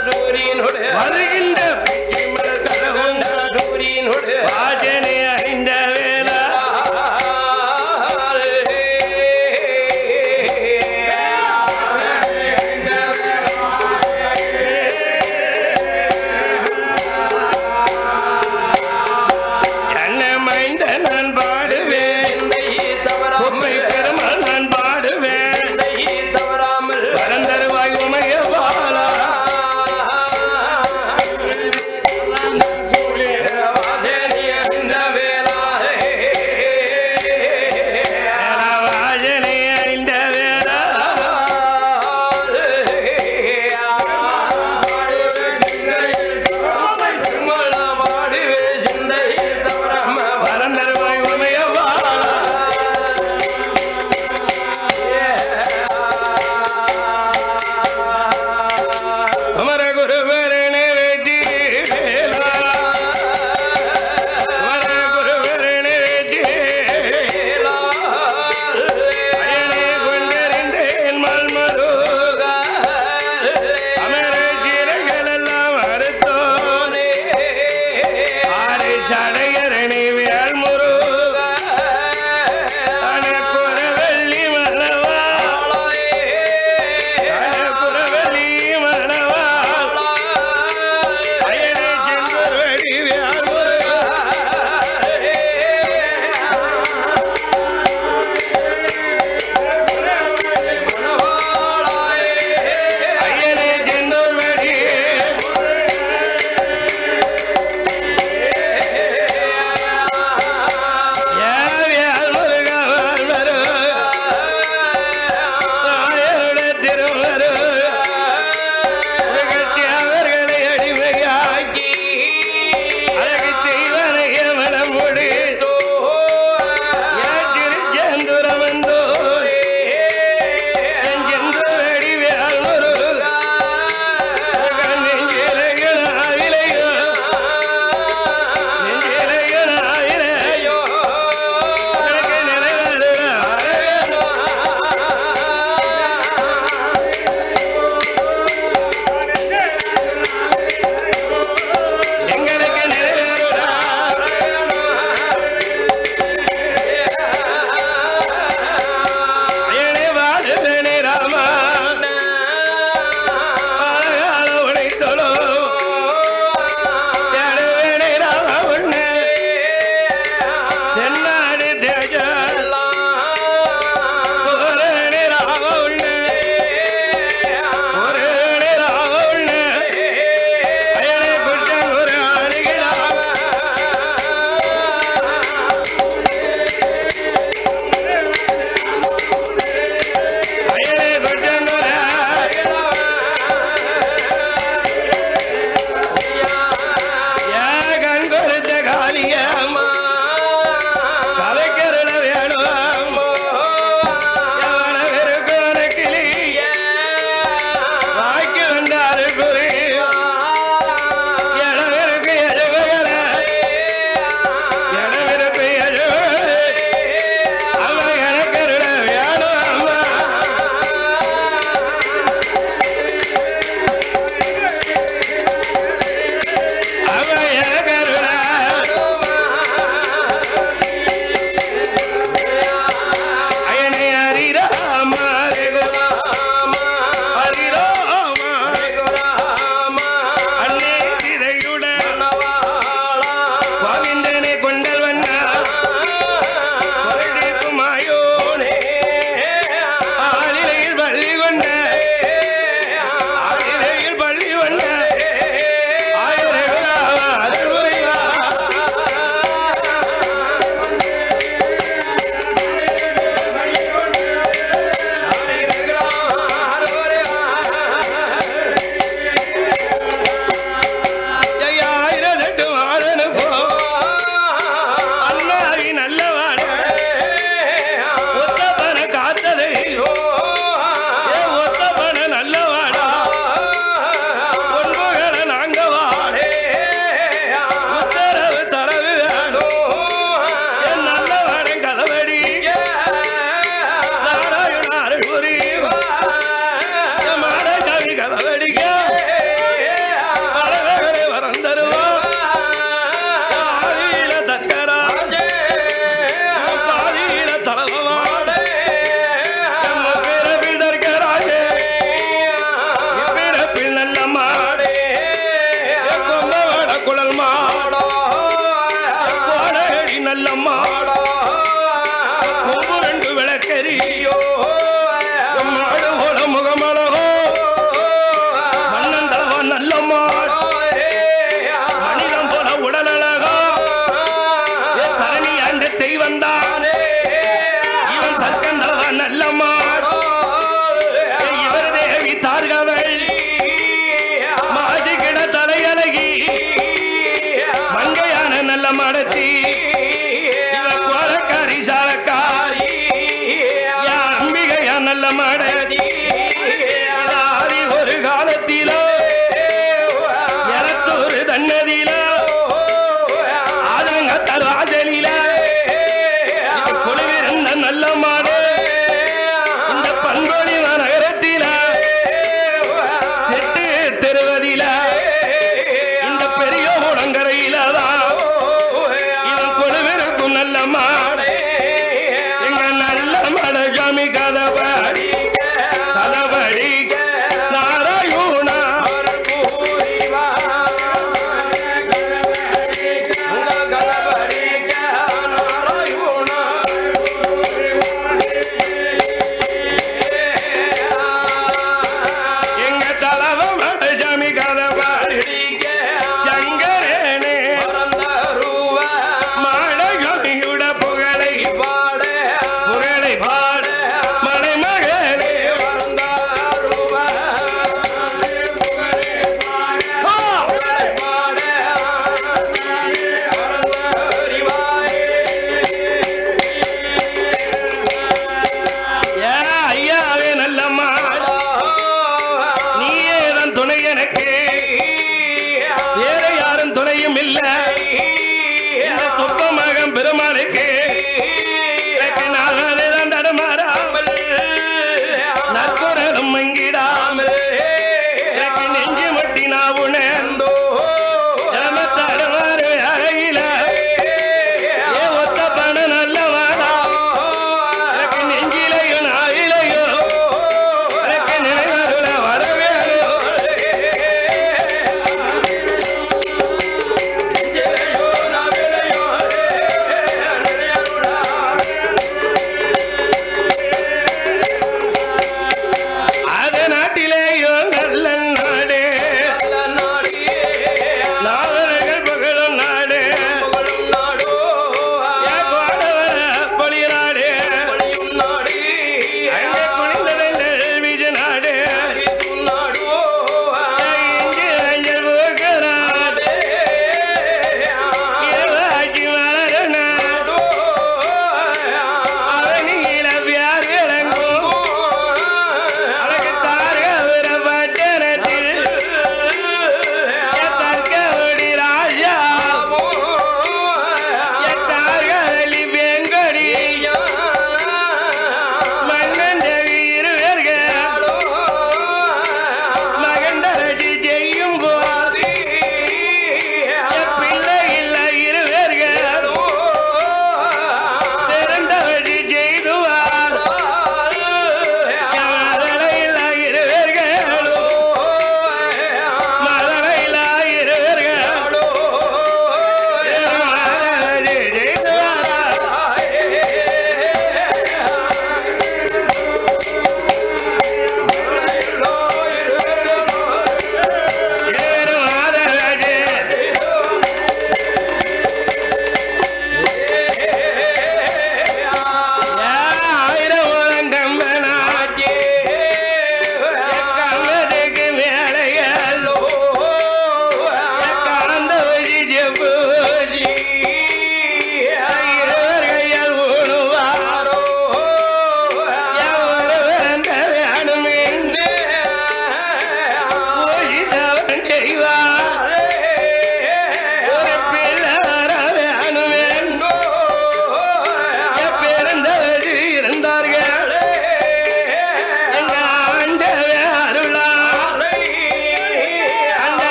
வருகின்ற பிச்சிமலர் கலவும் வாஜனை அறிந்த வேளா என்ன மைந்த நான் பாடுவேன் உண்மை பெருமாள் நான் பாடுவேன் தவறாமல் வரந்தருவாய் உமைய வாழா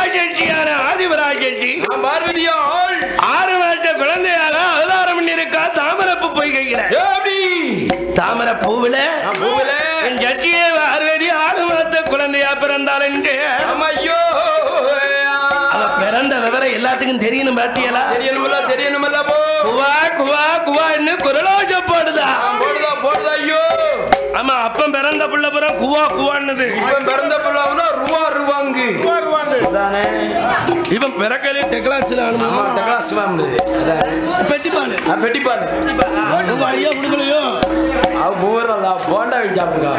ராஜட்சியான ஆதிவராஜட்சி நான் பார்வதியாள் ஆறு மாத குழந்தையாக அவதாரம் பண்ணிருக்கா தாமரப்பு பொய்கைகிற எப்படி தாமர பூவுல நான் பூவில என் ஜட்டியே பார்வதி ஆறு மாத குழந்தையா பிறந்தாள் என்று ஐயோ அவ பிறந்த விவரம் எல்லாத்துக்கும் தெரியணும் பாத்தியலா தெரியணுமில்ல தெரியணுமில்ல போ குவா குவா குவான்னு குரலோஜ போடுதா போடுதா போடுதா ஐயோ ஆமா அப்பன் பிறந்த புள்ள புறம் குவா குவான்னுது இப்ப பிறந்த பிள்ளைனா ரூபா ரூபாங்கு அதானே இவன் பிறக்கலே டெக்லாஸ்ல ஆமா டக்ளாஸ் வந்து அதானே பெட்டிப்பாடு நான் பெட்டிப்பாது உங்க ஐயா கொடுக்கலையோ அவ போறதா போண்டா வச்சு சாப்பிடுக்கா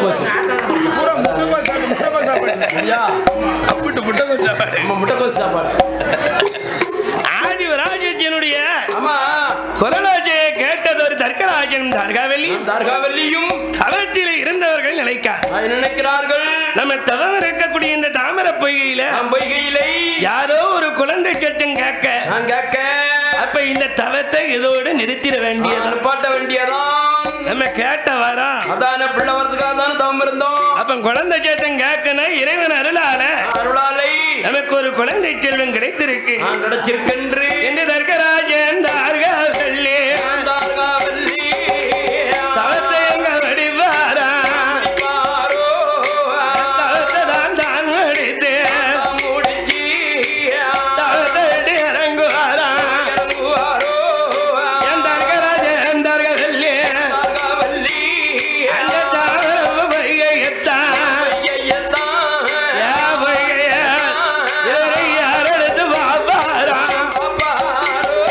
முட்டை கோசு ஐயா அப்பிட்டு புட்ட கொஞ்சம் நம்ம முட்டை கோசு சாப்பாடு ஆதி ராஜத்தினுடைய ஆமா குரலோஜையை கேட்டது ஒரு தர்க்கராஜன் தர்காவல்லி தர்காவல்லியும் தவத்தில் இருந்தவர்கள் நினைக்கார் அதை நினைக்கிறார்கள் நம்ம தவம் இருக்கக்கூடிய இந்த தாமர பொய்கையில நான் பொய்கையிலை யாரோ ஒரு குழந்தை சட்டம் கேட்க நான் கேட்க அப்ப இந்த தவத்தை இதோடு நிறுத்திட வேண்டியது பாட்ட வேண்டியதான் நம்ம கேட்ட வரோம் அதான பிள்ளை வரதுக்காக தானே தவம் இருந்தோம் அப்ப குழந்தை சட்டம் கேட்கணும் இறைவன் அருளால அருளாலை நமக்கு ஒரு குழந்தை செல்வம் கிடைத்திருக்கு நான் கிடைச்சிருக்கென்று என்று தர்க்கராஜன் தார்காவல்லி நான் தர்காவல்லி தவத்தை எங்க வடிவாரா பாரோ தவத்தை தான் தான் வடித்து முடிச்சி தவத்தை விட்டு இறங்குவாரா இறங்குவாரோ என் தர்க்கராஜன் தார்காவல்லி தர்காவல்லி அந்த தாமர பொய்கையத்தான் ஐயத்தான் யா பொய்கைய இதுவரை யார் எடுத்து பாப்பாரா பாரோ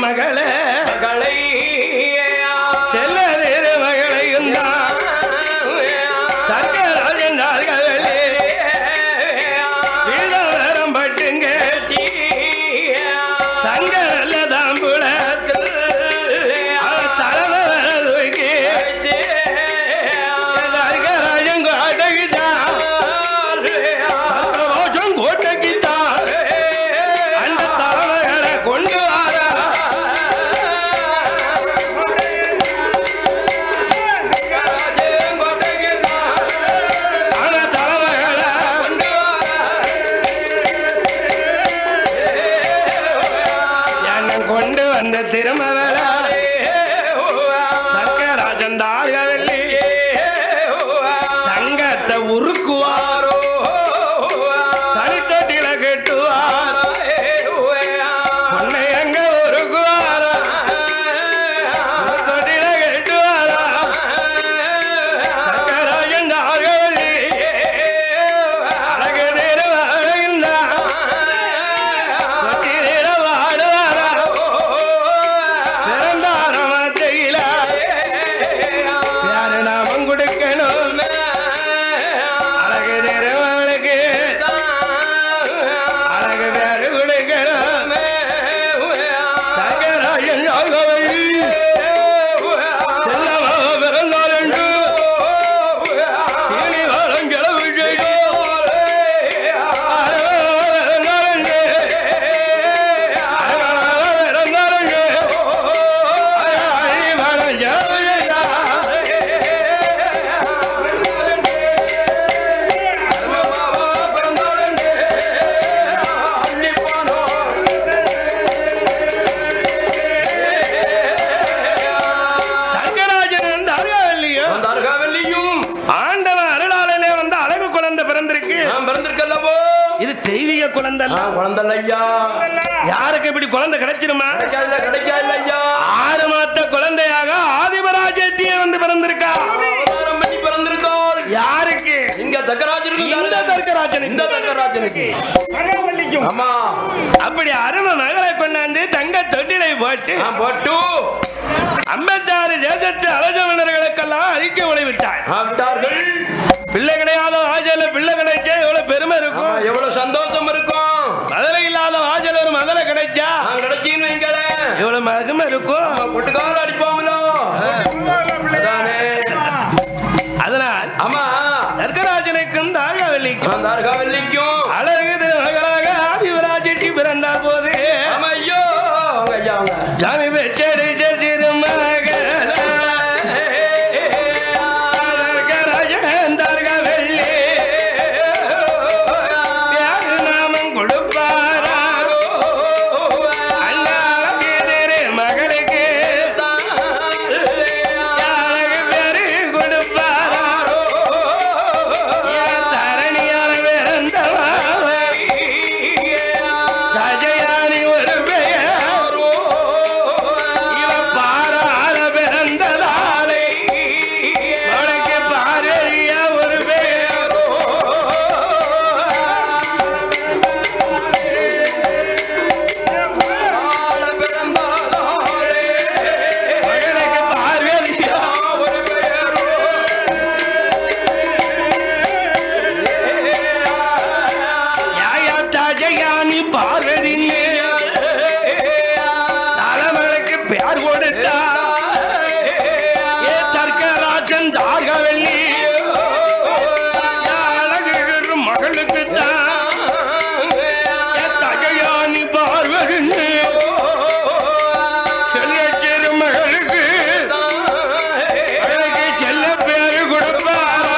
திருமகளே மகளை செல்ல திருமகளையும் தான் தர்க்கராஜன் தார்களே வீரவரம் பட்டுங்க தங்க நல்ல தாம்புலத்தில் தலைவரதுக்கு தர்க்கராஜன் கோட்டைக்குத்தான் தர்க்கராஜன் கோட்டைக்குத்தான் அந்த தலைவர்களை கொண்டு வாரா அந்த தலைவர்களை என்னை கொண்டு வந்த திருமகளா தர்க்கராஜன் தார்களே தங்கத்தை உருக்குவார் தனித்தட்டில கட்டுவார் உன்னை எங்க உருக்குவாரா தொட்டில கட்டுவாரா தர்க்கராஜன் தார்களே அழகு திருவாழ்ந்தா தொட்டில வாடுவாரா பிறந்தார மாத்தையில யாரு நாமம் கொடுக்கணும் அழகு திருவளுக்கு அழகு பேரு கொடுக்கணும் தங்கராஜன் யாகவை செல்லவா பிறந்தாரண்டு சீனிவாரம் கிளவு செய்யும் பிறந்தாரண்டு பிறந்தாரண்டு தங்கராஜன் தர்காவல்லியும் ஆண்டவன் அருளாளனே வந்து அழகு குழந்தை பிறந்திருக்கு இது தெய்வீக குழந்தை அல்ல. யாருக்கு இப்படி குழந்தை கிடைச்சிருமா ஆறு மாத்த குழந்தையாக ஆதிபராஜ்யத்தியே வந்து பிறந்திருக்கா யாருக்கு இங்க தக்கராஜனுக்கு இந்த தர்க்கராஜனுக்கு இந்த தக்கராஜனுக்கு ஆமா அப்படி அருமை மகளை கொண்டாந்து தங்க தொட்டிலை போட்டு ஆ, போட்டு ஐம்பத்தாறு தேசத்து அலஜமன்னர்களுக்கெல்லாம் அறிக்கை விட்டார் ஆ, விட்டார்கள் பிள்ளை கிடையாத வாஜல பிள்ளை கிடைச்சா எவ்வளவு பெருமை ஆ, இருக்கும் எவ்வளவு சந்தோஷம் இருக்கும் மதுரை இல்லாத வாஜல ஒரு மதுரை கிடைச்சா நான் கிடைச்சின்னு வைங்களேன் எவ்வளவு மகிமை இருக்கும் பொட்டுக்கால அடிப்போம்லோ அதானே அதனால் ஆமா தர்கராஜனுக்கும் தாழ்கவல்லிக்கும் அந்த அருகாவல்லிக்கும் அழகு திருமகளாக ஆதிவராஜி பிறந்தார் போது ஆமா ஐயோ அவங்க ஐயா அவங்க சாமி பெற்றெடுத்த திருமகள தர்கராஜன் தர்கவல்லி யாரு நாமம் கொடுப்பாரா அண்ணாவுக்கு திருமகளுக்கு யாருக்கு பேரு கொடுப்பாரா என் தரணியான பிறந்தவா தஜயானி ஒரு பெயர் இவ பாராள பிறந்ததாலே உனக்கு பாரதிய ஒரு பெயர் மகனுக்கு பார்வதியா யாயா தஜயானி பார்வதி தலைமனுக்கு பேர் கொடுத்தா ஏ தர்க்கராஜன் தார்கவல்லி அழகு மகளுக்கு தான் தஜயானி பார்வதி செல்ல திருமகளுக்கு அழகு செல்ல பேரு கொடுப்பாரா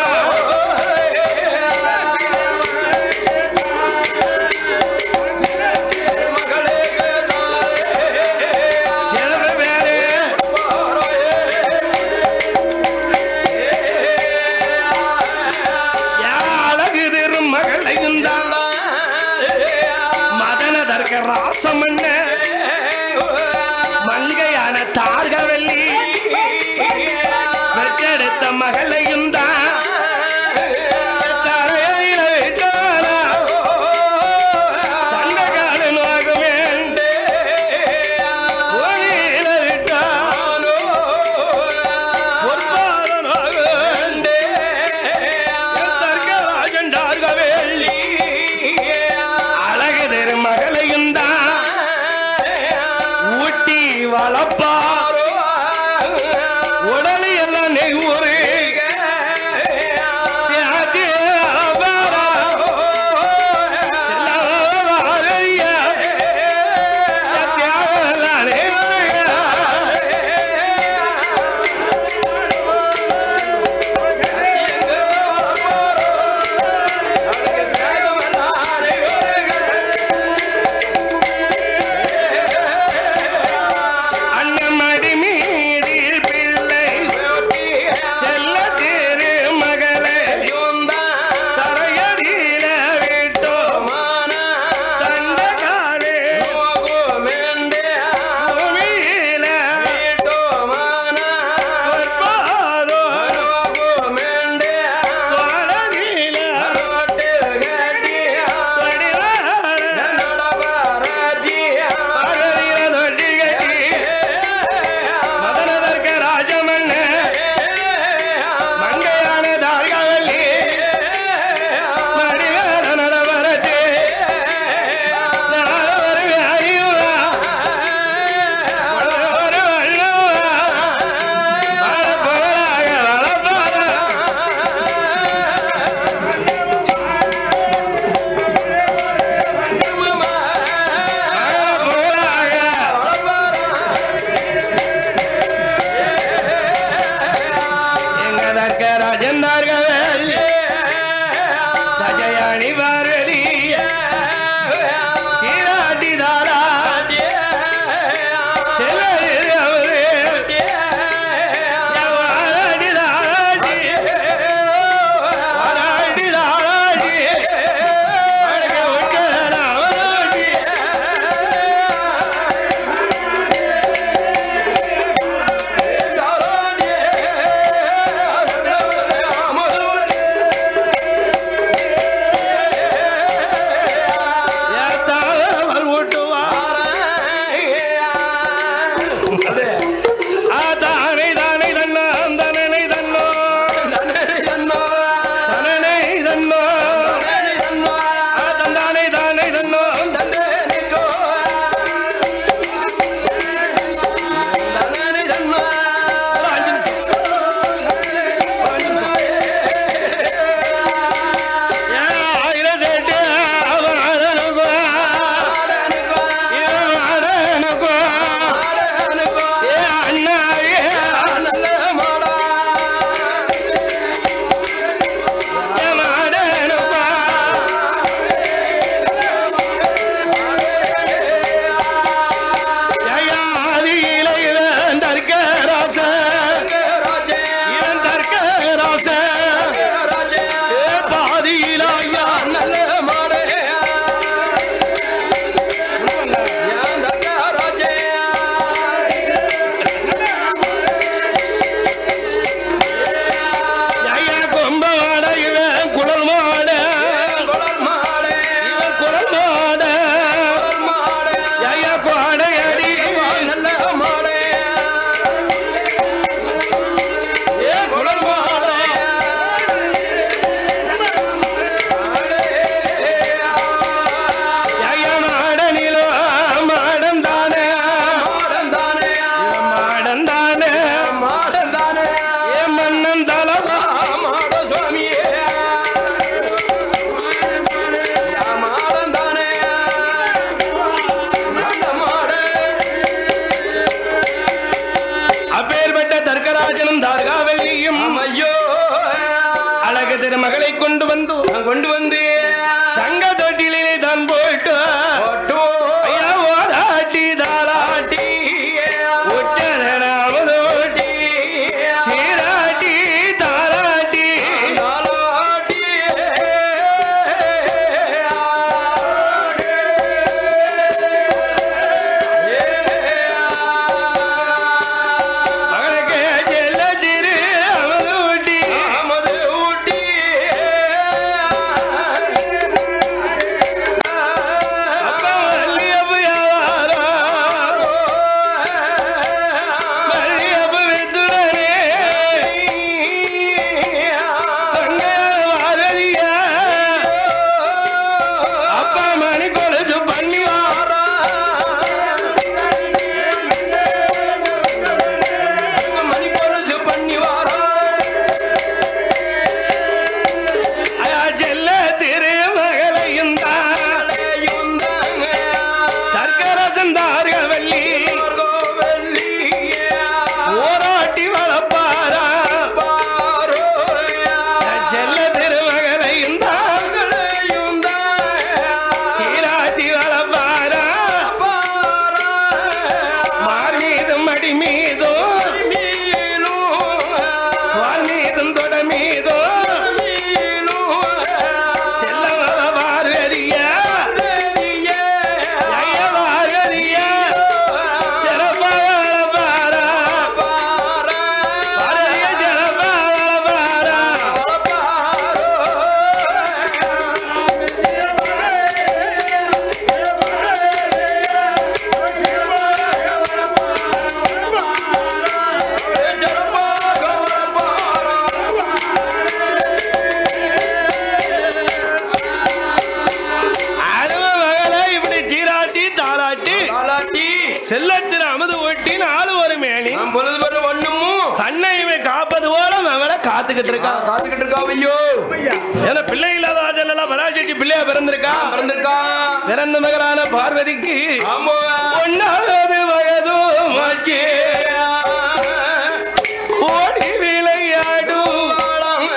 செல்ல பேரு யா அழகு திருமகளையும் தான் மதன தர்க்க ராசமன்ன மங்கையான தார்கவல்லி பெற்றெடுத்த மகளையும் தான் தரையில வைத்தாரா தங்க காலனாகுவேன் உன ராஜந்தார்கள் தஜயானி பார்வதி சீராட்டி தாரா செல்லையில் அவரே வாராடி தாராடி வாராடி தாராடி வணக்க விட்டன அவராடி ஏத்தாவர் ஓட்டுவார் ஆ தானை தானை தன்னோ தனனை தன்னோ தனனை தன்னோ ஆ தந்தானை தானை தன்னோ ஆயிரத்தெட்டு அவன் அரணுகோ இவன் அரணுகோ ஏ அண்ணா ஏ ஏ மாடனுகோ ஐயா ஆதியில இவன் தர்க்க ராச இவன் தர்க்க ராச ஏ பாதியில ஐயா ஐயா கொம்ப மாட இவன் குழல் மாட இவன் குழல் மாட ஐயா கோடையடி ஏ குழல் மாட ஐயா மாடனிலோ மாடம் தானே மாடம் தானே ஏ மன்னன் தலவா அப்பேற்பட்ட தர்க்கராஜனும் தார்காவல்லியும் ஐயோ அழகு திருமகளை கொண்டு வந்து நான் கொண்டு வந்து தங்க தொட்டிலே தான் போட்டு ஓட்டோ ஐயா ஓராட்டி தாளாட்டி ஒட்டனாவது ஓட்டி சீராட்டி தாளாட்டி மகளுக்கு செல்ல திரு அமது ஊட்டி அப்பா வள்ளியப்பு யாரோ வள்ளியப்பு வெத்துடனே தங்கையார் வாரதியா அப்பா மணி கொலுசு பண்ணி வாரா ஐயா செல்ல திரு மகளையும் தான் தர்க்கரசன் தார்கவல்லி ஓராட்டி வளப்பாரா செல்ல திருமகளையும் தான் சீராட்டி வளப்பாரா மார் மீதும் அடி மீதும் வால் மீதும் தொட மீதும் செல்ல வள பார்வதியா ஐய பார்வதியா சிறப்பா வளப்பாரா பார்வதியா சிறப்பா வளப்பாரா அருவ மகளை இப்படி சீராட்டி தாளாட்டி செல்லத்தின் அமுது ஒட்டி நாலு ஒரு மேனி பொழுது பெற ஒண்ணுமும் கண்ணை இவன் காப்பது போல மகளை காத்துக்கிட்டு இருக்கான் காத்துக்கிட்டு இருக்கா ஐயோ ஏன்னா பிள்ளை இல்லாத ஆஜல் பராஜெட்டி பிள்ளையா பிறந்திருக்கா பிறந்திருக்கா பிறந்த மகளான பார்வதிக்கு ஆமா ஒன்னாவது வயது மாக்கே ஓடி விளையாடும்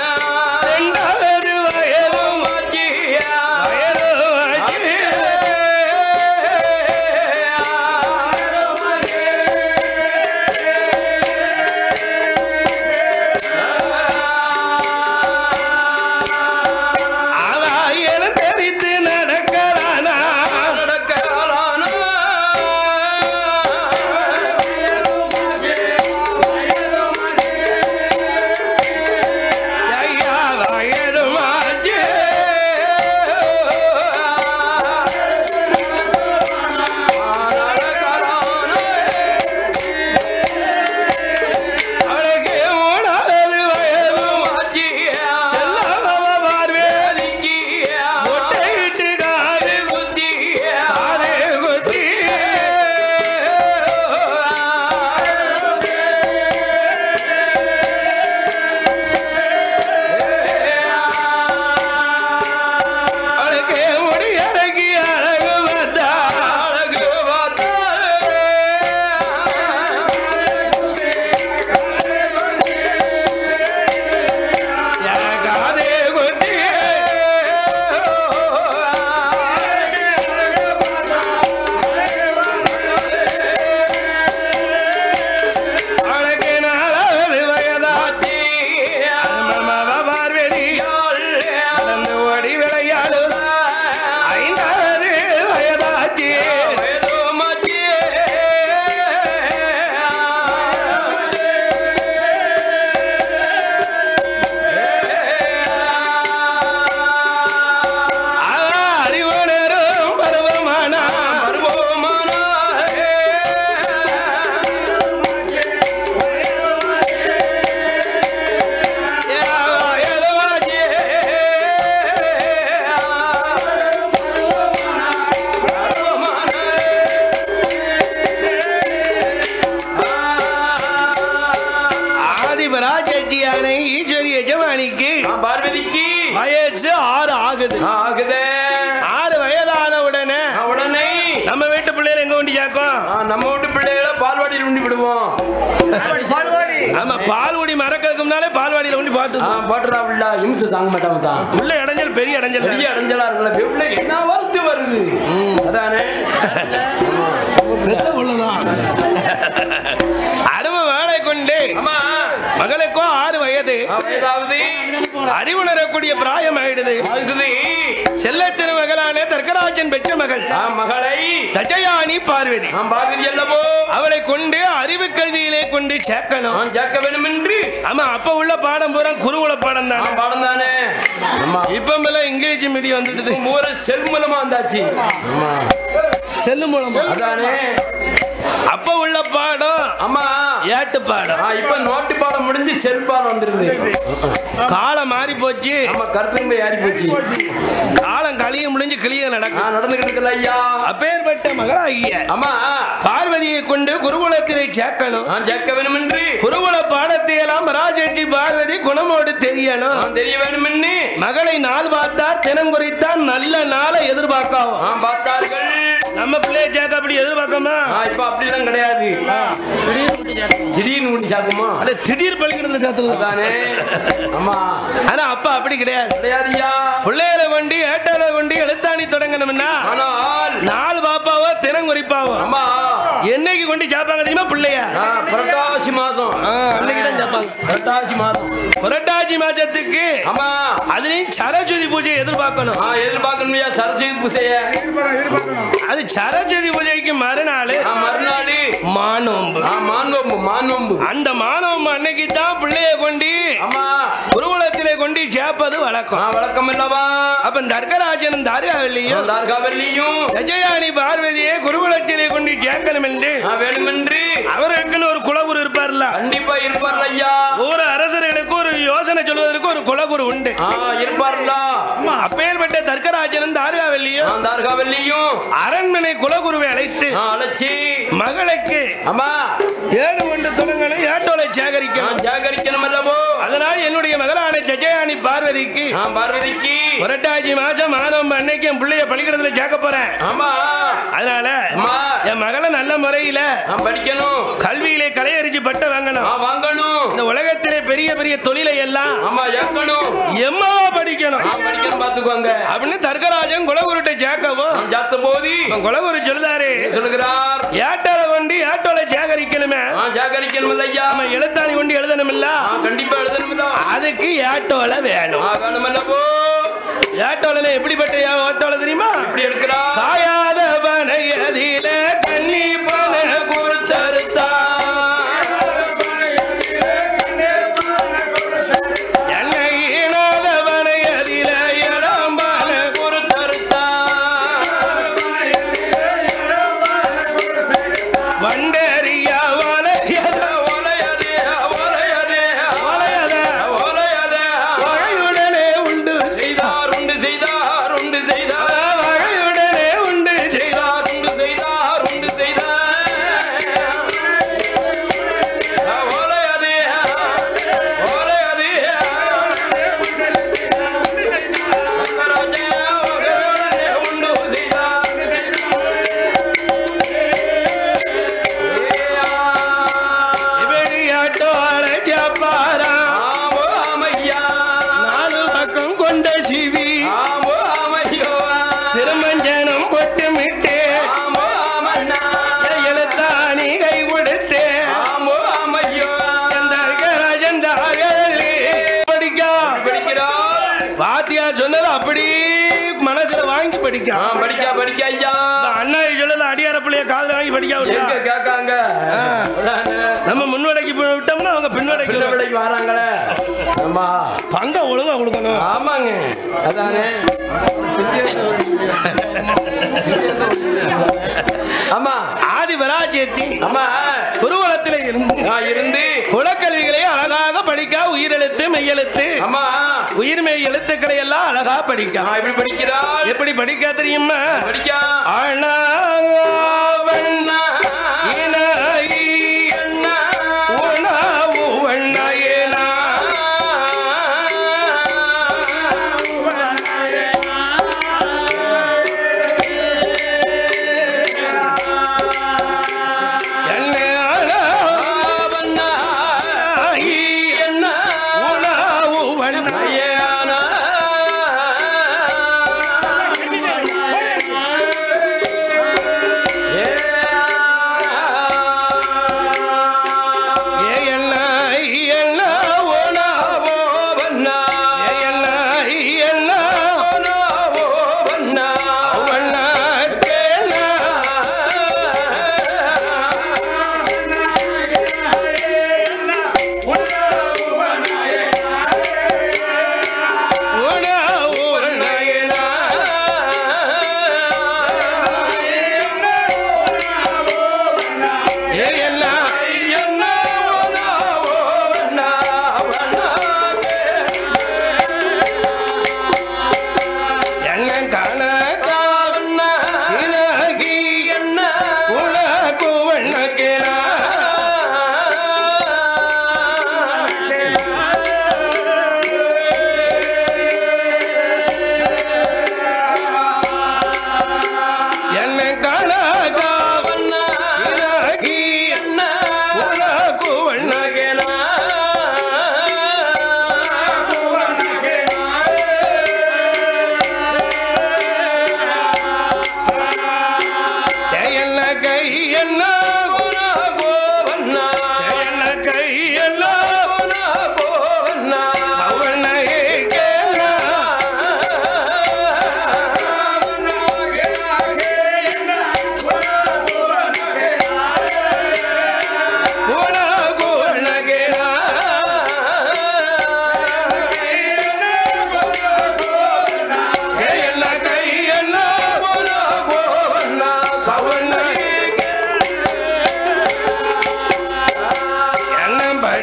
வயசு ஆறு ஆகுது ஆ, ஆகுதே ஆறு வயதான உடனே ஆ, உடனே நம்ம வீட்டு பிள்ளைகள் எங்க கொண்டு சேர்க்கும் ஆ, நம்ம வீட்டு பிள்ளைகளை பால்வாடியில் உண்டி விடுவோம் ஆமா பால்குடி மறக்கிறதுக்கு முன்னாலே பால்வாடியில கொண்டு பார்த்து ஆ, போட்டுறா உள்ள இம்சு தாங்க மாட்டாம தான் உள்ள இடைஞ்சல் பெரிய இடைஞ்சல் பெரிய அடைஞ்சலா இருக்குல்ல பிள்ளை என்ன வருத்து வருது அதானே அருமை வேலை கொண்டு ஆமா மகளுக்கோ ஆறு வயது ஆ, வயதாவது அறிவுணரக்கூடிய பிராயம் ஆயிடுது ஆகுது செல்லத்தின மகளான தர்க்கராஜன் பெற்ற மகள் ஆ, மகளை தஜயானி பார்வதி நாம் பார்வதி அல்லவோ அவளை கொண்டு அறிவு கல்வியிலே கொண்டு சேர்க்கணும் நான் சேர்க்க வேண்டும் என்று ஆமா அப்ப உள்ள பாடம் பூரா குருகுல பாடம் தான் நான் பாடம் தானே ஆமா இப்ப எல்லாம் இங்கிலீஷ் மீடியம் வந்துடுது மூர செல் மூலமா வந்தாச்சு ஆமா செல்லு மூலமா அதானே அப்ப உள்ள பாடம் ஆமா ஏட்டு பாடம் ஆ, இப்ப நோட்டு பாடம் முடிஞ்சு செல் பாடம் வந்துருது காலம் மாறி போச்சு ஆமா கருத்துரிமை ஏறி போச்சு காலம் கலிய முடிஞ்சு கிளிய ஆ, நடக்கும் நடந்துகிட்டு இருக்குல்ல ஐயா அப்பேற்பட்ட மகளாகிய ஆமா பார்வதியை கொண்டு குருகுலத்திலே சேர்க்கணும் நான் சேர்க்க வேண்டும் என்று குருகுல பாடத்தை எல்லாம் ராஜெட்டி பார்வதி குணமோடு தெரியணும் நான் தெரிய வேண்டும் என்று மகளை நாள் பார்த்தார் தினம் குறித்தார் நல்ல நாளை எதிர்பார்க்காவும் ஆ, பார்த்தார்கள் நம்ம பிள்ளைய சேர்க்க அப்படி எதிர்பார்க்கமா ஆ, இப்ப அப்படிலாம் கிடையாது திடீர்னு உண்டி சாக்குமா அட திடீர் பழிக்கிறது சேர்த்துறது அதானே ஆமா ஆனா அப்பா அப்படி கிடையாது கிடையாதுயா பிள்ளைகளை கொண்டு ஏட்டாளை கொண்டு எழுத்தாணி தொடங்கணும்னா ஆனால் நாலு பாப்பாவோ தினம் குறிப்பாவோ ஆமா என்னைக்கு கொண்டு சாப்பாங்க தெரியுமா பிள்ளைய ஆ, புரட்டாசி மாதம் அன்னைக்கு தான் சாப்பாங்க புரட்டாசி மாதம் புரட்டாசி மாசத்துக்கு ஆமா அதுலயும் சரஸ்வதி பூஜை எதிர்பார்க்கணும் ஆ எதிர்பார்க்கணும்யா சரஸ்வதி பூசைய அது சரஸ்வதி பூஜைக்கு மறுநாள் ஆ, மறுநாள் மானோம்பு ஆ மானோம்பு மானோம்பு அந்த மானோம்பு அன்னைக்கு தான் பிள்ளைய கொண்டு ஆமா குருகுலத்திலே கொண்டு சேர்ப்பது ஆ வழக்கம் வழக்கம் இல்லவா அப்ப தர்கராஜனும் தாரிகாவிலையும் தார்காவல்லியும் கஜயானி பார்வதியை குருகுலத்திலே கொண்டு சேர்க்கணும் என்று ஆ வேணுமென்று அவருக்குன்னு ஒரு குலகுரு இருப்பார்ல கண்டிப்பா இருப்பார்ல ஐயா ஒவ்வொரு அரசர்களுக்கு ஒரு யோசனை சொல்வதற்கு ஒரு குலகுரு உண்டு ஆ இருப்பார்ல அப்பேற்பட்ட தர்க்கராஜனும் தாரிகாவிலையும் ஆ தார்காவல்லியும் அரண்மனை குலகுருவை அழைத்து ஆ அழைச்சி மகளுக்கு ஆமா ஏழு கொண்டு தொடங்கணும் ஏட்டோலை நான் சேகரிக்கணும் ஜாகரிக்கணும் அல்லவோ அதனால் என்னுடைய மகளான ஜெஜயானி பார்வதிக்கு ஆ பார்வதிக்கு புரட்டாசி மாசம் மாதம் அன்னைக்கு என் பிள்ளைய பள்ளிக்கூடத்துல சேர்க்க போறேன் ஆமா அதனால அம்மா. என் மகளை நல்ல முறையில ஆ படிக்கணும் கல்வியிலே கலையறிஞ்சு பட்ட வாங்கணும் ஆ வாங்கணும் இந்த உலகத்திலே பெரிய பெரிய தொழிலை எல்லாம் ஆமா ஏற்கணும் எம்மா படிக்கணும் ஆ படிக்கணும் பாத்துக்கோங்க அப்படின்னு தர்கராஜன் குலகுருட்ட சேர்க்கவும் ஜாத்த போதி அவன் குலகுரு சொல்லுதாரு சொல்லுகிறார் ஏட்டாள கொண்டு ஏட்டோலை சேகரிக்கணுமே ஆ ஜாகரிக்கணும் ஐயா நம்ம எழுத்தாணி கொண்டு எழுதணுமில்ல ஆ கண்டிப்பா எழுதணும் அதுக்கு ஏட்டோலை வேணும் ஆ வேணும் அல்லவோ ஏட்டோலை எப்படிப்பட்ட ஏட்டோலை தெரியுமா இப்படி எடுக்கிறார் காயாத பனையதில கண்ணி பனை கொடுத்தறுத்தா எண்ணெய் ஈனாத பனையதில இளம் பனை கொடுத்தறுத்தா வண்டறியா வளையத ஓலையதே ஓலையதே வளையத ஓலையதே வகையுடனே உண்டு செய்தா செய்தார் உண்டு செய்தார் உண்டு செய்தார் வகையுடனே உண்டு செய்தா செய்தார் உண்டு செய்தார் உண்டு செய்தார் ஓலையதே ஓலையதே ராஜா ஓலையதே உண்டு செய்தார் இப்படி ஆட்டோலை ஜப்பாரா ஆமோ ஆமையா நாலு பக்கம் கொண்ட சிவி ஆமோ ஆமையோ திருமஞ்சனம் பொட்டுமிட்டு ஆமோ ஆமண்ணா எழுத்தாணி கை கொடுத்து ஆமோ ஆமையோ படிக்கா படிக்கிறார் வாத்தியா சொன்னது அப்படி மனசுல வாங்கி படிக்கா ஆ படிக்கா படிக்க ஐயா அண்ணா சொன்னது அடியார பிள்ளைய காதுல வாங்கி படிக்க எங்க விட்டா. கேட்காங்க அதானே. நம்ம முன்வடைக்கு போய் விட்டோம்னா அவங்க பின்வடைக்கு பிள்ளை வருவாங்க. விலைக்கு வராங்களே ஆமா பங்க ஒழுங்கா கொடுக்கணும் ஆமாங்க அதானே ஆமா ஆதி வராஜ்யத்தி ஆமா குருகுலத்திலே இருந்து நான் இருந்து குலக்கல்விகளை அழகாக படிக்கா உயிரெழுத்து மெய்யெழுத்து ஆமா உயிர்மெய் எழுத்துக்களை எல்லாம் அழகா படிக்கா நான் இப்படி படிக்கிறார் எப்படி படிக்க தெரியுமா படிக்கா அணாவண்ண இனாயி அண்ணா உணவு வண்ண இனா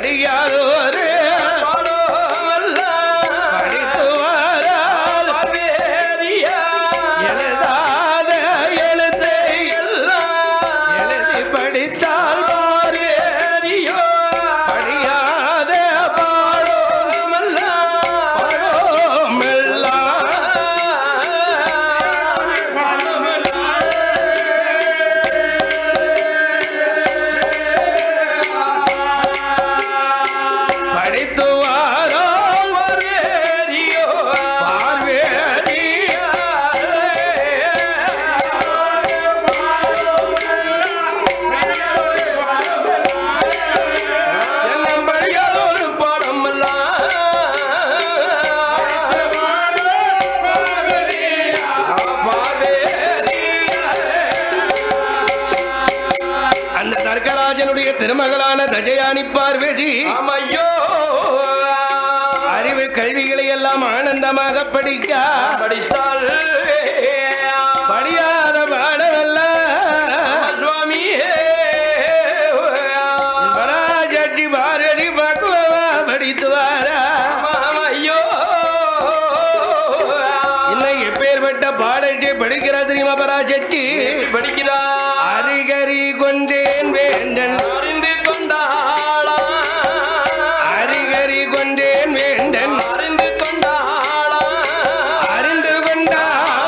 படியாதோரு படித்து வாரால் எழுதாத எழுத்தை எழுதி படித்தால் பாரு படியாத பாடோமல்ல படித்து வாரால் எல்லாம் படியாத ஒரு அந்த தர்கராஜனுடைய திருமகளான தஜயானி பார்வதி ஐயோ அறிவு கல்விகளை எல்லாம் ஆனந்தமாக படிக்க படித்தால் படியாத பாடமல்ல சுவாமியே பராஜட்டி பாரதி பக்குவமா படித்து வாரா ஐயோ இன்னும் எப்பேற்பட்ட பாடத்தை படிக்கிற தெரியுமா பராஜட்டி படிக்கிறா அரிகரி கொண்டேன் வேந்தன் அறிந்து கொண்டாளா அரிகரி கொண்டேன் வேந்தன் அறிந்து கொண்டாளா அறிந்து கொண்டாள்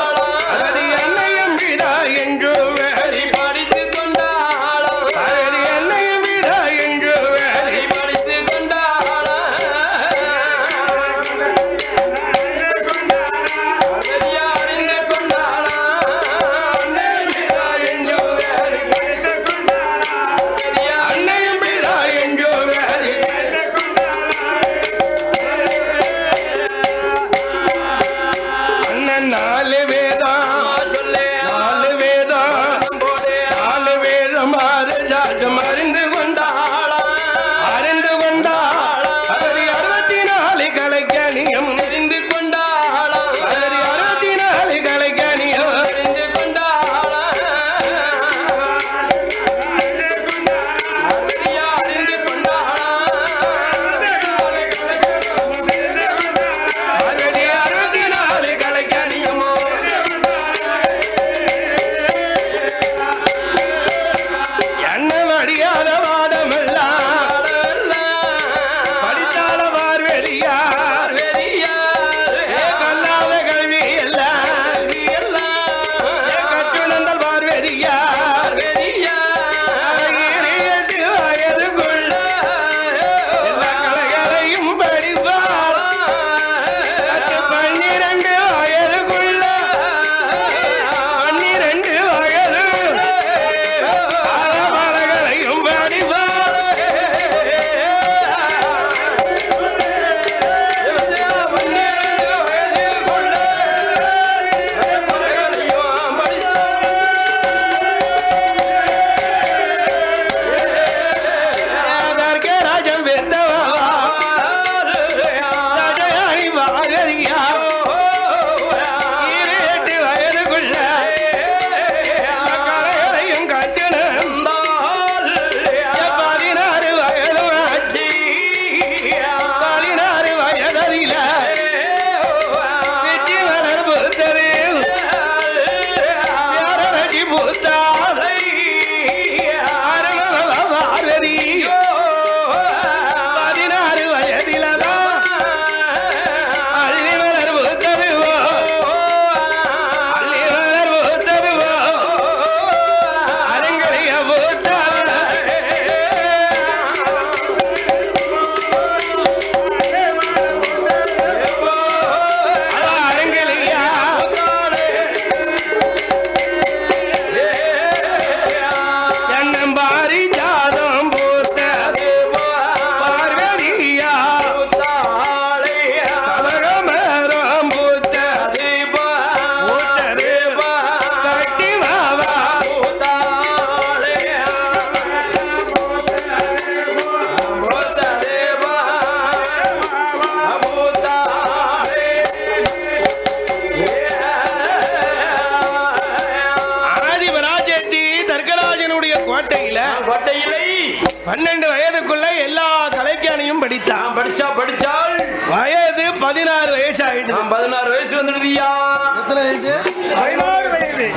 பதினாறு வயசு வந்துடுதியா எத்தனை வயசு பதினாறு வயது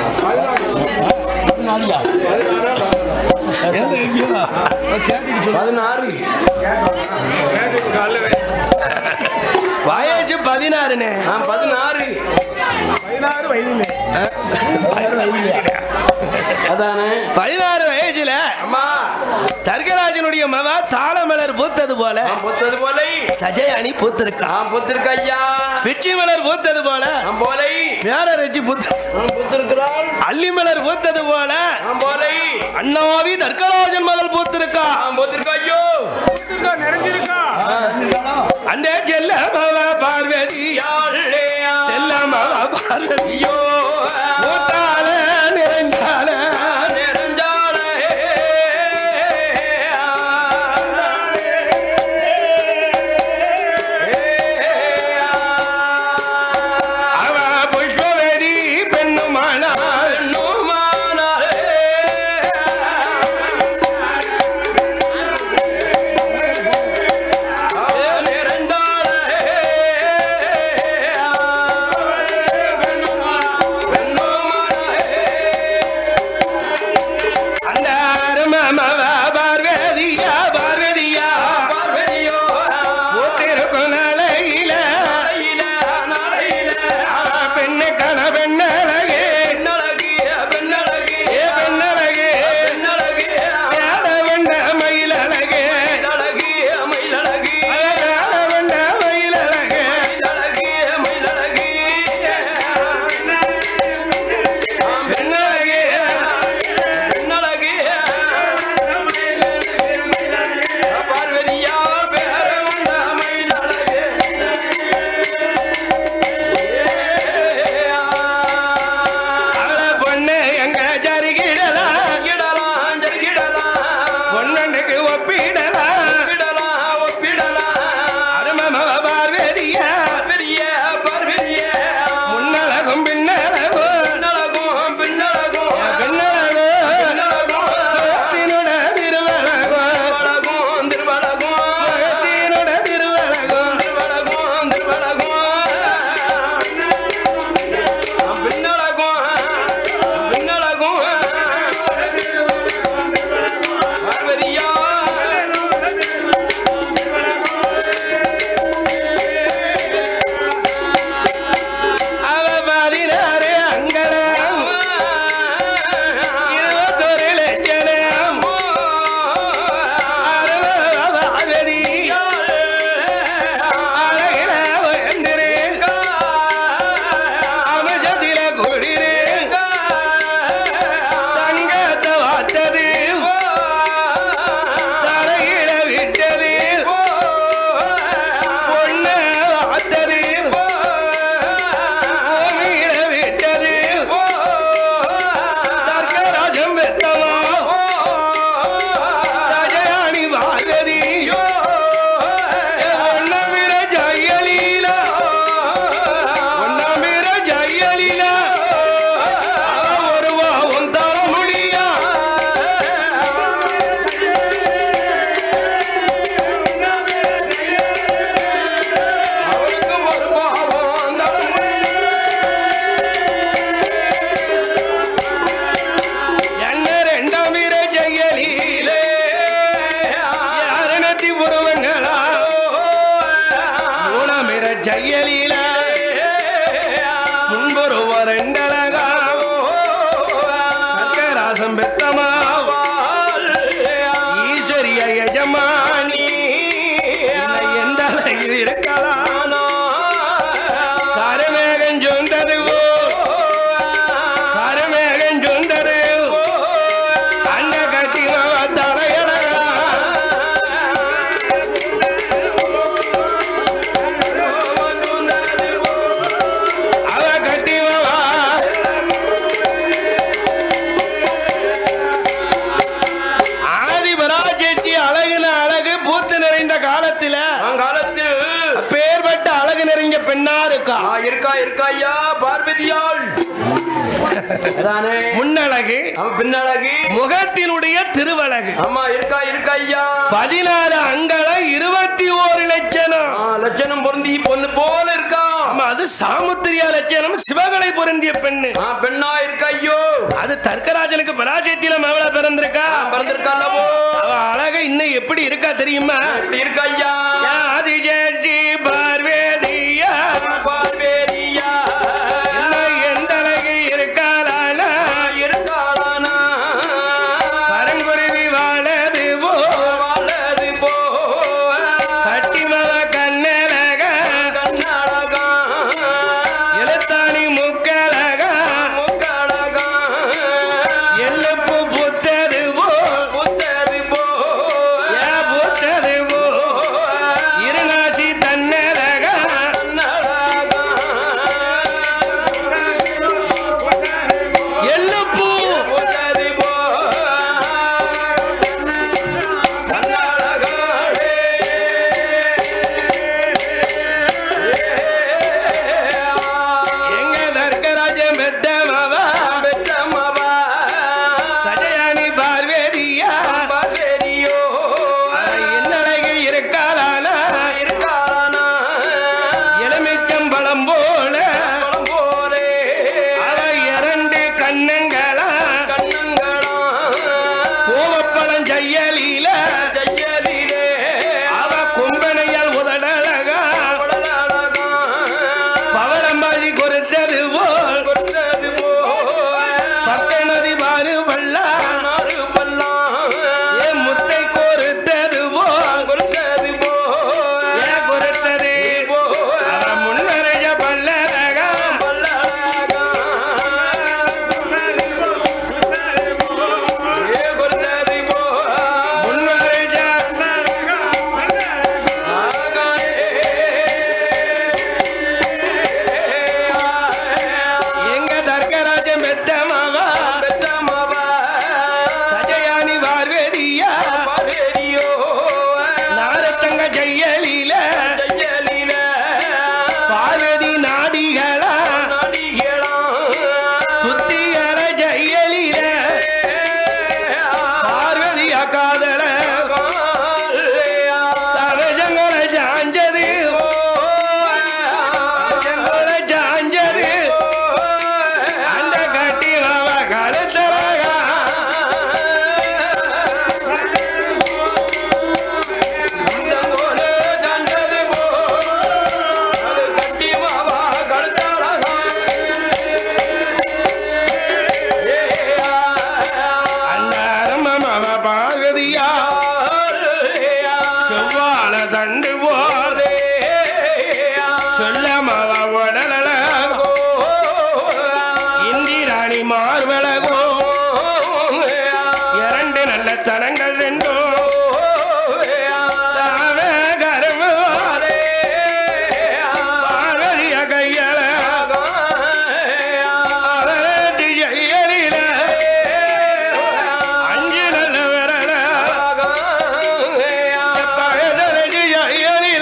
பதினாறு வயசு பதினாறுனே ஆ, பதினாறு பதினாறு வயதுனே அதானே பதினாறு வயசுல அம்மா தர்கராஜனுடைய மவ தாளமலர் பூத்தது போல நான் பொத்தது போலை சஜயானி பூத்திருக்கா நான் பொத்திருக்க ஐயா பிச்சி மலர் பூத்தது போல நான் போலை மேலரச்சி பூத்த நான் பொத்திருக்கிறாள் அல்லி மலர் பூத்தது போல நான் போலை அண்ணாவி தர்கராஜன் மகள் பூத்திருக்கா நான் பொத்திருக்க ஐயோ நிறைஞ்சிருக்கா அந்த செல்ல மவ பார்வதி செல்ல மவ பார்வதி ஐயோ பூத்தால நிறைஞ்சால நெடுஞ்சாலே. அவ புஷ்பவேதி பெண்ணுமானா நோமானாலே. நெடுஞ்சாலே. அந்த அருமமவ பார்வதியா பார்வதியா பார்வதியோ பூத்திருக்கும் நாளையில நாளையில நாளையில பெண்ணு கண பெண்ணழகே பெண்ணழகிய பெண்ணழகிய ஏ பெண்ணழகே பெண்ணழகிய வேட வண்ட மயிலழகே மயிலழகிய மயிலழகிய வேட வண்ட மயிலழகே மயிலழகிய மயிலழகிய பெண்ணழகே பெண்ணழகிய பார்வதியா பேரவண்ட மயிலழகே அவள பொண்ணு எங்க ஜருகிடலாம் இடலாம் ஜகிடலாம் பொண்ணுக்கு ஒப்பிடலாம் ஒப்பிடலாம் ஒப்பிடலாம் அருமமவ பார்வதியா பார்வதிய பார்வதிய முன்னழகும் பின்னழகும் பின்னழகும் பின்னழகும் பின்னழகும் பின்னழகும் முகத்தினுட திருவழகும் திருவழகும் திருவழகும் முகத்தினுட திருவழகும் திருவழகும் திருவழகும் பின்னழகும் பின்னழகும் பார்வதியா அவ பதினாறு அங்கலம் இருபத்தொரு லட்சணம் அருமமவ பார்வதி அழகில உயர்ந்திரு அமஜத்தில குளிரு தங்கத்தை வாத்தது தலையில விட்டது பொண்ண வாத்தது பூமியில விட்டது தர்க்கராஜம் வெத்தமா தஜயானி பார்வதி ஒன்னமிர ஜெயலீலா ஒன்னமிர ஜெயலீலா ஒருவா உன் தர முடியா அவளுக்கும் ஒரு பாவம் தரும் என்ன ரெண்டாமிர ஜெயலீலே அரணத்தி புருவங்களா மூணாமிர ஜெயலீலா முன்பொருவ ரெண்டழகா சக்கராசம் பெத்தமா ஈஸ்வரிய எஜமானி இல்லை எந்த அழகில் இருக்கலாம் கருமேகம் சொந்தது கருமேகம் சொந்தது அண்ண கட்டி தலையடகா அவ கட்டிவா ஆதிபராஜெட்டி அழகுன அழகு பூத்து நிறைந்த காலத்துல காலத்தில் பேர்பட்ட அழகு நிறைஞ்ச பெண்ணா இருக்கா ஆ, இருக்கா இருக்கா ஐயா பார்வதியாள் அதானே முன்னழகு அவன் பின்னழகி முகத்தினுடைய திருவழகு ஆமா இருக்கா இருக்கா ஐயா பதினாறு அங்கல இருபத்தி ஓரு லட்சணம் ஆ, லட்சணம் பொருந்தி பொண்ணு போல இருக்கா ஆமா, அது அது சாமுத்திரியா லட்சணம் சிவகலை பொருந்திய பெண்ணு ஆ, பெண்ணா இருக்க ஐயோ அது தர்க்கராஜனுக்கு பராஜயத்தில மகள பிறந்திருக்கா பிறந்திருக்கல்லவோ அவ அழக இன்னும் எப்படி இருக்கா தெரியுமா இப்படி இருக்க ஐயா ஆதிஜேஜி பார்வேதியா பார்வேரியா இன்னும் எந்த அழகு இருக்காளானா இருக்காளானா கருங்குருவி வாழது போ வாழது போ கட்டிமவ கண்ணழக கண்ணழகா எழுத்தாணி முக்கழக முக்கழகா எள்ளுப்பு புத்தது போ புத்தரி போ ஏ புத்தது போ இருநாச்சி தன்னழக கண்ணழகா எள்ளுப்பூ புத்தரி போ கண்ணழகாடே எங்க தர்க்கராஜன் பெத்தமவா பெற்றமவா கஜயானி பார்வேதியா பார்வேரியோ என்னழகு இருக்காளானா இருக்காளானா எலுமிச்சம் பழம் போல பழம் போலே அவ இரண்டு கண்ணங்களா கண்ணங்களா கோவப்பழம் செய்யலில ஜெயலிலே அவ கும்பனையால் உதடழகா உடலழகா பவளம்பாதி கொடுத்தது போல் கொட்டது போ பக்க நதி பாரு வல்லா நாறு பல்லாம் ஏ முத்தை கோருத்தது போல் கொட்டது போ ஏ கொடுத்தது அவ முன்னரைய பல்லழகா பல்லழகா ஏ கொட்டது போ முன்னரைய எங்க தர்க்கராஜன் பெத்தமாவா சஜயானி பார்வேதியா நாரத்தங்க ஜெயலில பார்வதி நாடிகளா சுத்தியர ஜெயலில பார்வதியா காதல தவஜங்கள ஜாஞ்சது ஜங்கள ஜாஞ்சது அந்த கட்டி மாவ கழுத்தரகா அந்த அரமமவ பார்வதியா செவ்வாழ தண்டு போதே சொல்லமவ உடலல இந்திராணி மார்பழகோ இரண்டு நல்ல தனங்கள் ரெண்டும் தாவ கரும்பு பார்வதிய கையல அரட்டி ஜெயலில அஞ்சு நல்ல விரல பழதரட்டி ஜெயலில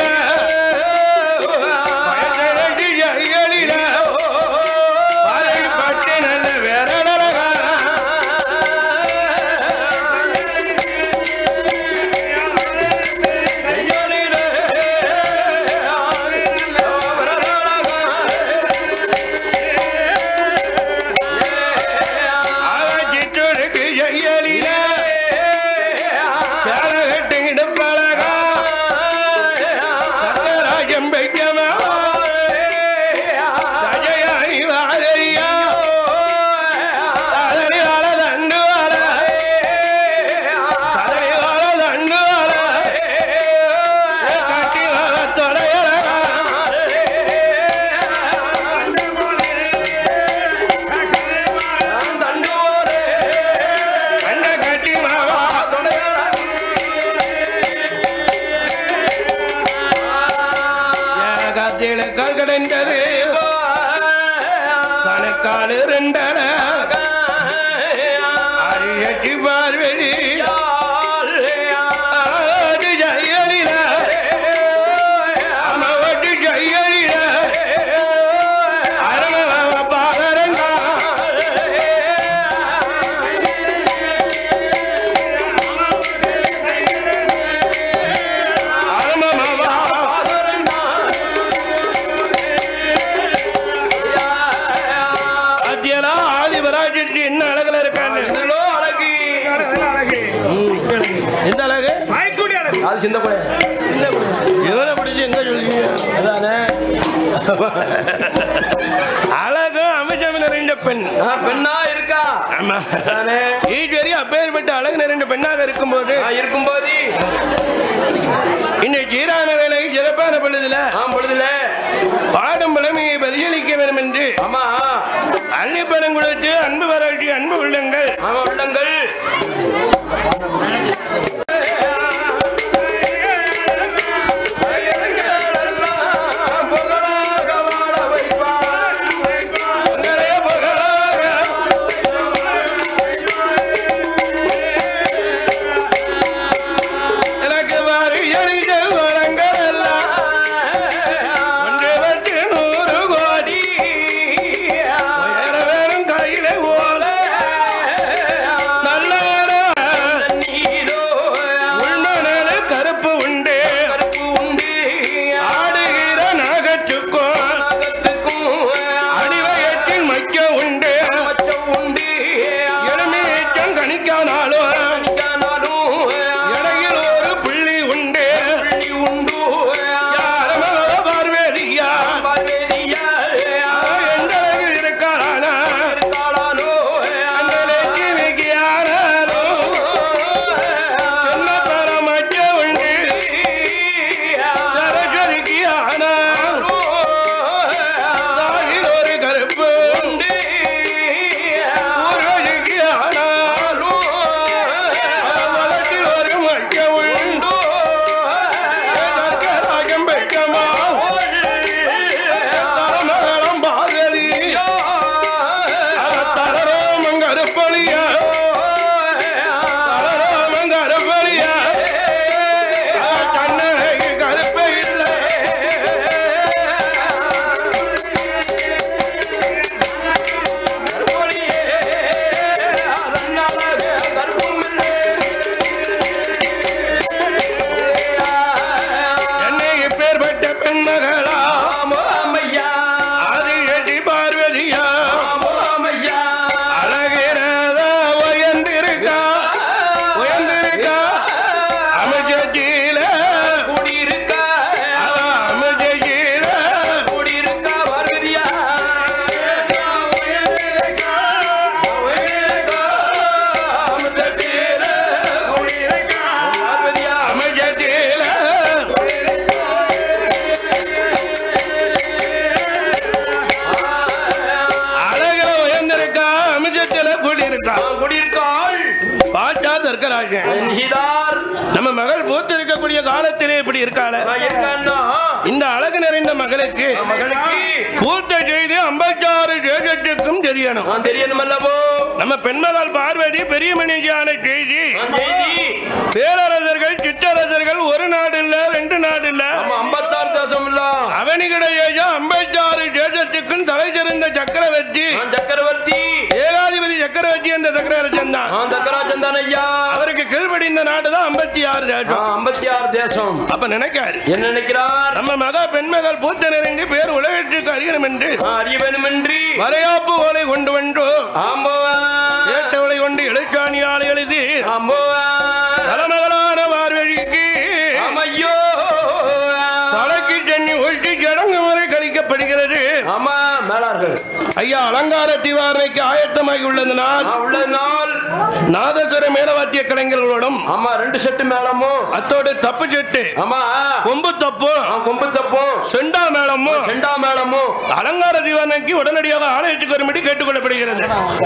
பழதரட்டி ஜெயலில பழை பட்டு நல்ல விரலழகா அவ சிற்றொருக்கு ஜெயலில சேலகட்டு இடுப்பழகா சத்தராஜம் வைக்கமா தஜயானி வாழையா தலை வாழ தண்டு வாழ தலை வாழ தண்டு வாழ கட்டி வாழ தொடையழகா கண்ண கட்டி மாவா ஏகத்தில கல்கடைந்தது கணக்காலு ரெண்டர அரியட்டி பார்வெளி ஆடு ஜெயலில அமவட்டு ஜெயலில அரமவ பாதரங்கா அரமமவா அழகு அமைச்சம் நிறைந்த பெண் ஆ, பெண்ணா இருக்கா ஆமா தானே ஈஸ்வரி அப்பேற்பட்ட அழகு நிறைந்த பெண்ணாக இருக்கும்போது ஆ, இருக்கும்போது இந்த சீரான வேலை சிறப்பான பொழுதுல ஆ பொழுதுல பாடும் பழமையை பரிசீலிக்க வேண்டும் என்று ஆமா அள்ளி பணம் கொடுத்து அன்பு பாராட்டி அன்பு உள்ளங்கள் ஆமா உள்ளங்கள் புகழாக வாழ வைப்பார். உங்களே புகழாக எனக்கு வாரி அளித்த வரங்கள் எல்லாம் ஒன்று வச்சு நூறு கோடி உயர வேணும் கையில ஓல நல்ல நீரோ உள்மணல கருப்பு உண்டு கருப்பு உண்டு ஆடுகிற நாகச்சுக்கும் நாகத்துக்கும் அடிவயத்தில் மைக்க உண்டு மச்சம் உண்டு எருமீச்சம் கணிக்கானாலும் கணிக்கானாலும் இடையில் ஒரு புள்ளி உண்டு புள்ளி உண்டு யாரமோ பார்வேதியா பார்வேதியார் எந்த அழகில் இருக்காரானா இருக்காளானோ அந்த லட்சுமிக்கு யாராரோ சின்ன பரமச்ச உண்டு சரஸ்வதிக்கு ஆனா தாயில் ஒரு கருப்பு ஊர்வசிக்கு ஆனா மலத்தில் ஒரு மச்ச உண்டு ராஜம் பெற்றமா தரமகளம் பாகதி தரரோமம் கருப்பொழியா தரரோமம் கருப்பொழியா கண்ணழகு கருப்பை இல்லை என்னை இப்பேற்பட்ட பெண்மகளா அது எடி பார்வதியா அழகிறதா உயர்ந்திருக்கா உயர்ந்திருக்கா அமைச்சீல அமைச்சீல அமைச்சீல அழகில உயர்ந்திருக்கா அமைச்சீல கூடியிருக்கா குடியிருக்காள் பாச்சா தர்க்கராஜன் என்கிறார் நம்ம மகள் பூத்து இருக்கக்கூடிய காலத்திலே இப்படி இருக்காள இருக்கான்னா இந்த அழகு நிறைந்த மகளுக்கு மகளுக்கு பூர்த்த செய்து ஐம்பத்தாறு தேசத்துக்கும் தெரியணும் நான் தெரியணுமல்லவோ நம்ம பெண்மகள் பார்வதி பெரிய மனுஷியான செய்தி நான் செய்தி பேரரசர்கள் சிற்றரசர்கள் ஒரு நாடு இல்ல ரெண்டு நாடு இல்ல நம்ம ஐம்பத்தாறு தேசம் இல்ல அவனிகிடையே ஐம்பத்தாறு தேசத்துக்கும் தலை சிறந்த சக்கரவர்த்தி நான் சக்கரவர்த்தி ஏகாதிபதி சக்கரவர்த்தி என்ற சக்கரவர்த்தன் தான் நான் தக்கராஜந்தான் ஐயா அவருக்கு கீழ்படிந்த நாடு தான் ஐம்பத்தி ஆறு தேசம் ஐம்பத்தி ஆறு தேசம் அப்ப நினைக்காரு என்ன நினைக்கிறார் நம்ம மகா பெண்மகள் பூத்த நிறைந்து பேர் உலகத்திற்கு அறியணும் என்று நான் அறிய வேண்டுமென்றி வரையாப்பு ஓலை கொண்டு வந்து ஆம்போவா ஏட்டவளை கொண்டு எழுச்சாணியால் எழுதி ஆம்போவா தலைமகளான பார்வழிக்கு ஆமையோ தலைக்கு தண்ணி ஒழித்து சடங்கு முறை கழிக்கப்படுகிறது ஆமா மேலார்கள் ஐயா அலங்கார திவாரணைக்கு ஆயத்தமாகி உள்ளது நாள் நான் உள்ள நாள் நாதஸ்வர மேலவாத்திய கலைஞர்களோடும் ஆமா ரெண்டு செட்டு மேளமும் அத்தோடு தப்பு செட்டு ஆமா கொம்பு தப்பும் நான் கொம்பு தப்பும் செண்டா மேளமும் செண்டா மேளமும் அலங்கார திவாரணைக்கு உடனடியாக ஆலயத்துக்கு வரும்படி கேட்டுக்கொள்ளப்படுகிறது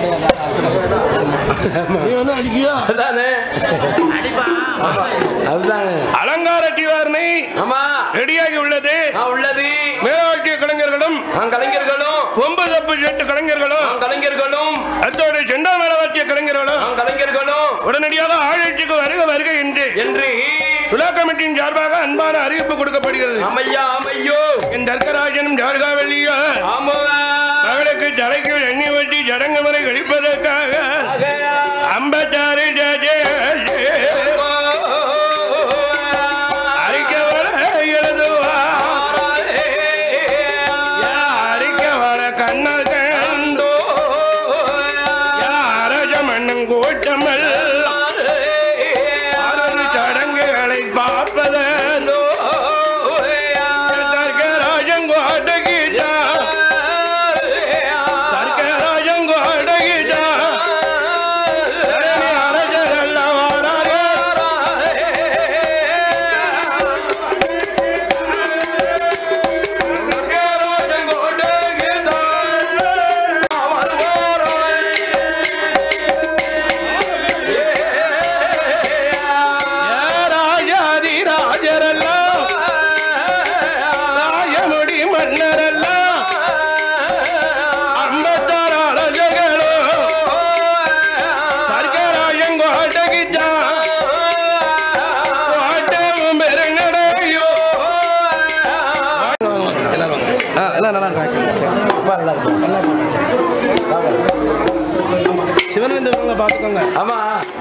அதுதானே ஆமா, அதுதானே அலங்கார திவாரணை ஆமா ரெடியாகி உள்ளது நான் உள்ளது மேலவாத்திய கலைஞர்களும் நான் கலைஞர்களும் கொம்பு தப்பு செட்டு கலைஞர்களும் நான் கலைஞர்களும் அத்தோடு செண்டா மேலவாத்திய கலைஞர்களும் நான் கலைஞர்களும் உடனடியாக ஆலயத்துக்கு வருக வருக என்று என்று விழா கமிட்டியின் சார்பாக அன்பான அறிவிப்பு கொடுக்கப்படுகிறது அம்மையா அம்மையோ என் தர்க்கராஜனும் ஜார்காவல்லியோ ஆமோவா மகளுக்கு தலைக்கு எண்ணெய் வட்டி சடங்கு முறை கழிப்பதற்காக ஐம்பத்தாறு அறிக்கவள எழுதுவா அறிக்கவள கண்ணல் கண்டோ அரஜ மண்ணும் கூட்டமல் அரசு சடங்குகளை பார்ப்பதோ தர்க்கராஜன் கோட்டைக்கு நல்லா இருக்காங்க ரொம்ப நல்லா இருக்கு சிவனேந்திர இவங்களை பார்த்துக்கோங்க ஆமா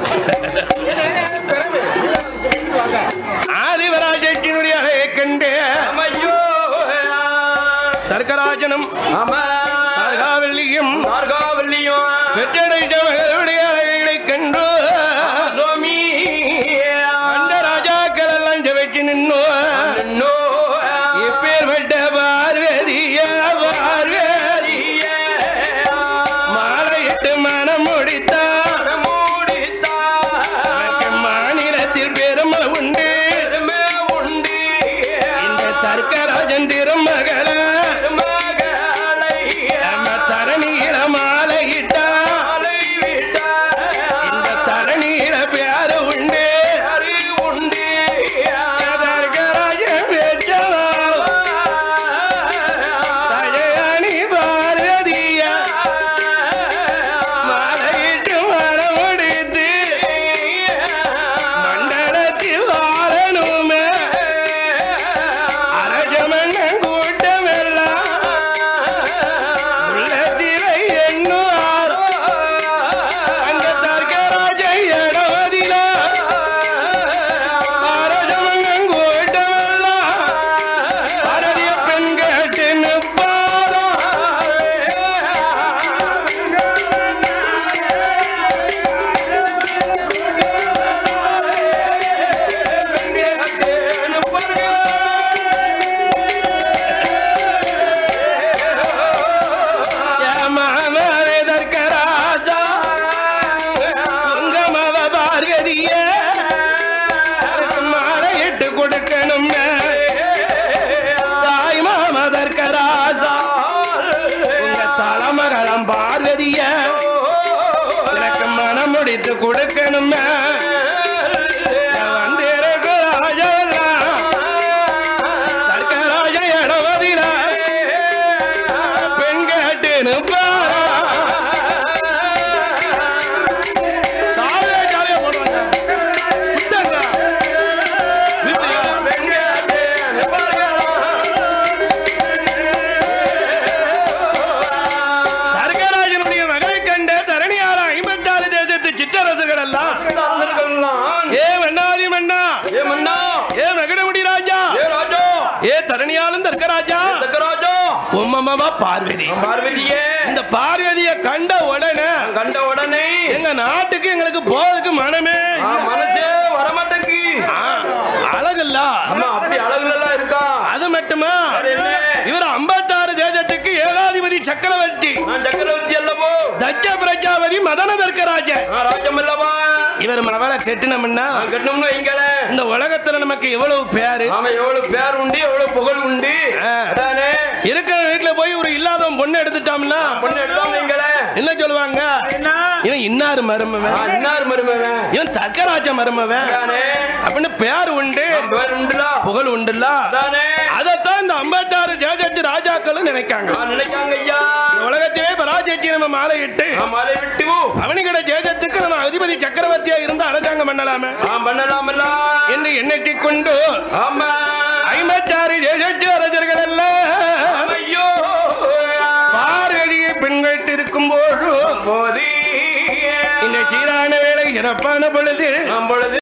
ஆதிவராஜத்தினுடைய அழகை கண்டு ஐயோ தர்க்கராஜனும் ஆமா அருகாவல்லியும் மார்காவல்லியும் வெற்றடைந்த மகளுடைய அழகைகளை கண்டு சுவாமி அந்த ராஜாக்கள் எல்லாம் ஜெபிச்சு நின்னோ நோ இப்பேற்பட்ட பார்வதிய பார்வதிய மாலையிட்டு மனம் முடித்தார் எனக்கு மாநிலத்தில் பெருமை உண்டு இந்த தர்க்கராஜன் திருமகள நம்ம தரணியில மாலையிட்டா இந்த தரணியில பேரு உண்டு தர்க்கராஜன் பெற்றவா தயணி பார்வதிய மாலையிட்டு மனம் முடித்து மண்டலத்தில் வாழணுமே அரஜமன்னன் கூட்டமெல்லாம் உள்ளத்திலே எண்ணுவார் அந்த தர்க்கராஜ இடவதில அரஜமன்னன் கூட்டமெல்லாம் அழகிய பெண் கேட்டு நிற்பாரோ மாமரே தர்க்கராஜா உங்க மவ பார்வதிய மாலையிட்டு கொடுக்கணும் தாய் மாம தர்க்கராஜா உங்க தலைமகளம் பார்வதிய எனக்கு மனம் முடித்து கொடுக்கணும் வந்திருக்கு ராஜெல்லாம் தர்க்கராஜ இடவதில பெண் கேட்டுன்னு பாரா சாவே ஜாலியா போடுவாங்க சுத்தங்க வீட்டுல பெண் கேட்டுன்னு தர்கராஜனுடைய மகளை கண்ட தரணியார ஐம்பத்தாறு தேசத்து சிற்றரசர்கள் எல்லாம் ஏ மன்னாதி மன்னா ஏ மகடமுடி ராஜா ஏ தரணியாலும் தர்கராஜா உம்மம்மா பார்வதி பார்வதியே இந்த பார்வதிய கண்ட உடனே கண்ட உடனே எங்க நாட்டுக்கு எங்களுக்கு போறதுக்கு மனமே ஆ, மனசே வரமாட்டேங்கி ஆ, அழகுல்ல அம்மா அப்படி அழகுலாம் இருக்கா அது மட்டுமா அது என்ன? இவர் ஐம்பத்தாறு தேசத்துக்கு ஏகாதிபதி சக்கரவர்த்தி நான் சக்கரவர்த்தி அல்லவோ தட்ச பிரஜாபதி மதன தர்க்கராஜன் நான் ராஜம் அல்லவா இவர் மனவள கெட்டினோம்னா நான் கட்டணும்னு வைங்கள இந்த உலகத்துல நமக்கு எவ்வளவு பேரு ஆமா எவ்வளவு பேர் உண்டு எவ்வளவு புகழ் உண்டு ஆ. அதானே இருக்கிற வீட்டுல போய் ஒரு இல்லாதவன் பொண்ணு எடுத்துட்டோம்னா பொண்ணு எடுத்தோம் வைங்கள என்ன சொல்லுவாங்க இவன் இன்னாரு மருமவன் இன்னார் மருமவன் இவன் தர்க்கராஜ மருமவன் அதானே அப்படின்னு பேர் உண்டு பேர் உண்டுலா புகழ் உண்டுல்ல அதானே அதத்தான் இந்த ஐம்பத்தாறு ஜேஜத்து ராஜாக்களும் நினைக்காங்க நான் நினைக்காங்க ஐயா இந்த உலகத்திலே பராஜயத்தை நம்ம மாலையிட்டு நான் மலை விட்டு அவனிக்கிட ஜேஜத்துக்கு நம்ம அதிபதி சக்கரவர்த்தியா இருந்து அரசாங்கம் பண்ணலாமே நான் பண்ணலாமல்ல என்று எண்ணெட்டிக் கொண்டு ஆமா ஐம்பத்தாறு ஜேஜத்து அரசர்கள் எல்லாம் ஐயோ பார்வதியை பெண்கள் இருக்கும் போது போதி இந்த சீரான வேலை சிறப்பான பொழுது நான் பொழுது